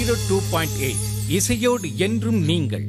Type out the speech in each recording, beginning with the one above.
Zero two point eight இசையோடு என்றும் நீங்கள்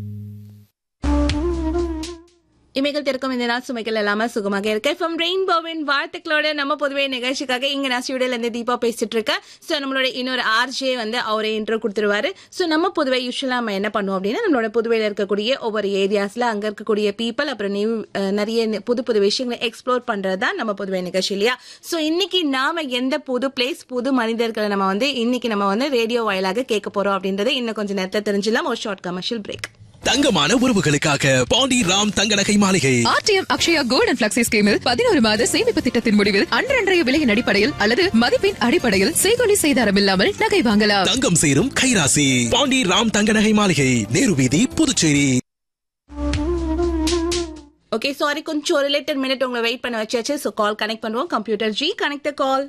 இமைகள் திறக்கும் இந்த நாள் சுமைகள் இல்லாம சுகமாக இருக்க ஃப்ரம் ரெயின்போவின் வாழ்த்துக்களோட நம்ம பொதுவே நிகழ்ச்சிக்காக இங்க நான் ஸ்டுடியோல இருந்து தீபா பேசிட்டு இருக்கேன் சோ நம்மளோட இன்னொரு ஆர்ஜே வந்து அவரே இன்ட்ரோ கொடுத்துருவாரு சோ நம்ம புதுவை யூஸ்வலா நம்ம என்ன பண்ணுவோம் அப்படின்னா நம்மளோட புதுவையில இருக்கக்கூடிய ஒவ்வொரு ஏரியாஸ்ல அங்க இருக்கக்கூடிய பீப்பிள் அப்புறம் நியூ அஹ், நிறைய நி- புது புது விஷயங்களை எக்ஸ்ப்ளோர் பண்றது தான் நம்ம புதுவை நிகழ்ச்சி இல்லையா சோ இன்னைக்கு நாம எந்த புது பிளேஸ் புது மனிதர்களை நம்ம வந்து இன்னைக்கு நம்ம வந்து ரேடியோ வாயிலாக கேட்க போறோம் அப்படின்றத இன்னும் கொஞ்சம் நேரத்துல தெரிஞ்சிடலாம் ஒரு ஷார்ட் கமர்ஷியல் பிரேக் தங்கமான உறவுகளுக்காக பாண்டி ராம் தங்க நகை மாளிகை ஆர்டிஎம் அக்ஷயா கோல்டன் பிளக்ஸி ஸ்கீமில் பதினோரு மாத சேமிப்பு திட்டத்தின் முடிவில் அன்றன்றைய விலையின் அடிப்படையில் அல்லது மதிப்பின் அடிப்படையில் செய்கொலி செய்தாரம் இல்லாமல் நகை வாங்கலாம் தங்கம் சேரும் கைராசி பாண்டி ராம் தங்க நகை மாளிகை நேரு வீதி புதுச்சேரி ஓகே சாரி கொஞ்சம் ஒரு ரிலேட்டட் மினிட் உங்களை வெயிட் பண்ண வச்சாச்சு ஸோ கால் கனெக்ட் பண்ணுவோம் computer ji connect the call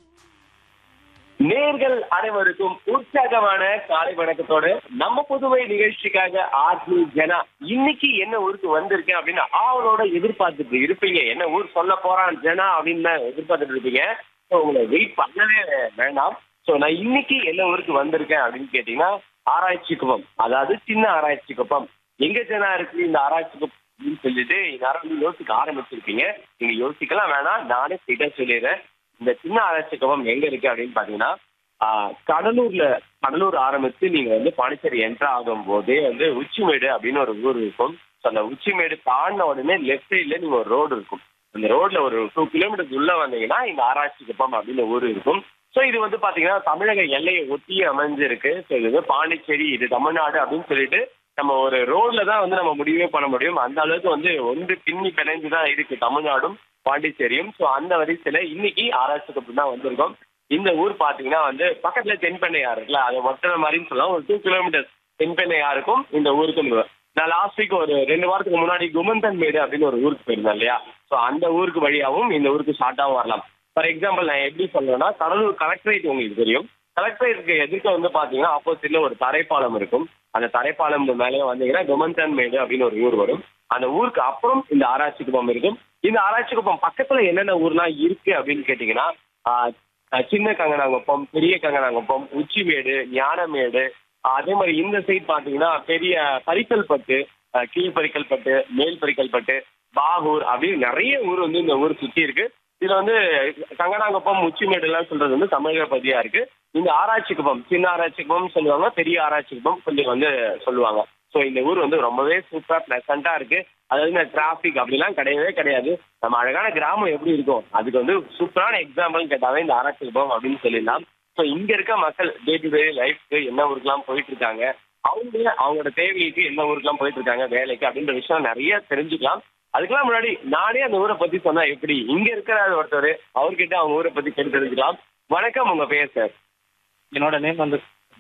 நேர்கள் அனைவருக்கும் உற்சாகமான காலை வணக்கத்தோடு நம்ம புதுவை நிகழ்ச்சிக்காக ஆர்ஜி ஜனா இன்னைக்கு என்ன ஊருக்கு வந்திருக்கேன் அப்படின்னு ஆவலோட எதிர்பார்த்துட்டு இருப்பீங்க என்ன ஊர் சொல்ல போறான் ஜனா அப்படின்னு தான் எதிர்பார்த்துட்டு இருப்பீங்க ஸோ உங்களை வெயிட் பண்ணவே வேண்டாம் ஸோ நான் இன்னைக்கு என்ன ஊருக்கு வந்திருக்கேன் அப்படின்னு கேட்டீங்கன்னா ஆராய்ச்சி குப்பம் அதாவது சின்ன ஆராய்ச்சி குப்பம் எங்க ஜனா இருக்கு இந்த ஆராய்ச்சி குப்பம் அப்படின்னு சொல்லிட்டு எல்லாரும் வந்து யோசிக்க ஆரம்பிச்சிருப்பீங்க நீங்க யோசிக்கலாம் வேணாம் நானே ஸ்ட்ரெயிட்டா சொல்லிடுறேன் இந்த சின்ன ஆராய்ச்சி குப்பம் எங்க இருக்கு அப்படின்னு பாத்தீங்கன்னா ஆஹ், கடலூர்ல கடலூர் ஆரம்பிச்சு நீங்க வந்து பாண்டிச்சேரி என்ட்ரு ஆகும் போதே வந்து உச்சிமேடு அப்படின்னு ஒரு ஊர் இருக்கும் ஸோ அந்த உச்சிமேடு தாண்டின உடனே லெஃப்ட் சைட்ல நீங்க ஒரு ரோடு இருக்கும் அந்த ரோட்ல ஒரு டூ கிலோமீட்டர்ஸ் உள்ள வந்தீங்கன்னா இந்த ஆராய்ச்சி குப்பம் அப்படின்னு ஊர் இருக்கும் ஸோ இது வந்து பாத்தீங்கன்னா தமிழக எல்லையை ஒட்டி அமைஞ்சிருக்கு ஸோ இது வந்து பாண்டிச்சேரி இது தமிழ்நாடு அப்படின்னு சொல்லிட்டு நம்ம ஒரு ரோட்ல தான் வந்து நம்ம முடிவே பண்ண முடியும் அந்த அளவுக்கு வந்து ஒன்று பின்னி பிணைஞ்சு தான் இருக்கு தமிழ்நாடும் பாண்டிச்சேரியும் ஸோ அந்த வரிசையில இன்னைக்கு ஆராய்ச்சி குப்பம் தான் வந்திருக்கோம் இந்த ஊர் பாத்தீங்கன்னா வந்து பக்கத்துல தென்பெண்ணையாறு இருக்குல்ல அதை ஒட்டுற மாதிரின்னு சொல்லலாம் ஒரு டூ கிலோமீட்டர்ஸ் தென்பெண்ணையாருக்கும் இந்த ஊருக்கும் இருக்கும். நான் லாஸ்ட் வீக் ஒரு ரெண்டு வாரத்துக்கு முன்னாடி குமந்தன் மேடு அப்படின்னு ஒரு ஊருக்கு போயிருந்தேன் இல்லையா ஸோ அந்த ஊருக்கு வழியாகவும் இந்த ஊருக்கு ஷார்ட்டாகவும் வரலாம் ஃபார் எக்ஸாம்பிள் நான் எப்படி சொல்றேன்னா கடலூர் கலெக்டரேட் உங்களுக்கு தெரியும் கலெக்டரேட்டுக்கு எதிர்க்க வந்து பாத்தீங்கன்னா ஆப்போசிட்ல ஒரு தரைப்பாலம் இருக்கும் அந்த தரைப்பாலம் மேலே வந்தீங்கன்னா குமந்தன் மேடு அப்படின்னு ஒரு ஊர் வரும் அந்த ஊருக்கு அப்புறம் இந்த ஆராய்ச்சி குப்பம் இருக்கும் இந்த ஆராய்ச்சி குப்பம் பக்கத்துல என்னென்ன ஊர்லாம் இருக்கு அப்படின்னு கேட்டீங்கன்னா ஆஹ், ஆஹ், சின்ன கங்கனாங்குப்பம் பெரிய கங்கனாங்குப்பம் உச்சிமேடு ஞானமேடு ஆஹ், அதே மாதிரி இந்த சைட் பாத்தீங்கன்னா பெரிய பரிக்கல்பட்டு ஆஹ், கீழ் பரிக்கல்பட்டு மேல் பரிக்கல்பட்டு பாகூர் அப்படின்னு நிறைய ஊர் வந்து இந்த ஊர் சுத்தி இருக்கு இதுல வந்து கங்கனாங்குப்பம் உச்சிமேடு எல்லாம் சொல்றது வந்து தமிழக பகுதியா இருக்கு இந்த ஆராய்ச்சி குப்பம் சின்ன ஆராய்ச்சி குப்பம் சொல்லுவாங்க பெரிய ஆராய்ச்சி குப்பம் கொஞ்சம் வந்து சொல்லுவாங்க ஸோ இந்த ஊர் வந்து ரொம்பவே சூப்பரா பிளசண்டா இருக்கு அதாவது இந்த டிராபிக் அப்படிலாம் கிடையவே கிடையாது நம்ம அழகான கிராமம் எப்படி இருக்கும் அதுக்கு வந்து சூப்பரான எக்ஸாம்பிள் கேட்டாவே இந்த ஆராய்ச்சி குப்பம் அப்படின்னு சொல்லிடலாம் ஸோ இங்க இருக்க மக்கள் டே டு டே லைஃப்க்கு என்ன ஊருக்குலாம் போயிட்டு இருக்காங்க அவங்க அவங்களோட தேவைக்கு என்ன ஊருக்குலாம் போயிட்டு இருக்காங்க வேலைக்கு அப்படின்ற விஷயம் நிறைய தெரிஞ்சுக்கலாம் அதுக்கெல்லாம் முன்னாடி நானே அந்த ஊரை பத்தி சொன்னா எப்படி இங்க இருக்கிற ஒருத்தர் அவர்கிட்ட அவங்க ஊரை பத்தி கேட்டு தெரிஞ்சுக்கலாம் வணக்கம் உங்க பேர் சார் என்னோட நேம் வந்து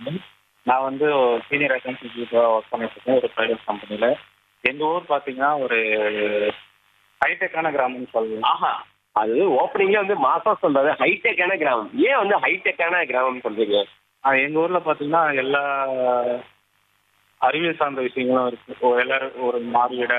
நான் வந்து சீனியர் அக்கௌண்ட்ஸ் ஒர்க் பண்ணிட்டு இருக்கேன் ஒரு ப்ரைவேட் கம்பெனியில் எங்கள் ஊர் பார்த்தீங்கன்னா ஒரு ஹைடெக்கான கிராமம்னு சொல்லலாம் ஆஹா அது ஓப்பனிங்ல வந்து மாசா சொல்றது ஹைடெக்கான கிராமம் ஏன் வந்து ஹைடெக்கான கிராமம் சொல்றீங்க எங்கள் ஊரில் பார்த்தீங்கன்னா எல்லா அறிவியல் சார்ந்த விஷயங்களும் இருக்குது எல்லாரும் ஒரு மாறியிட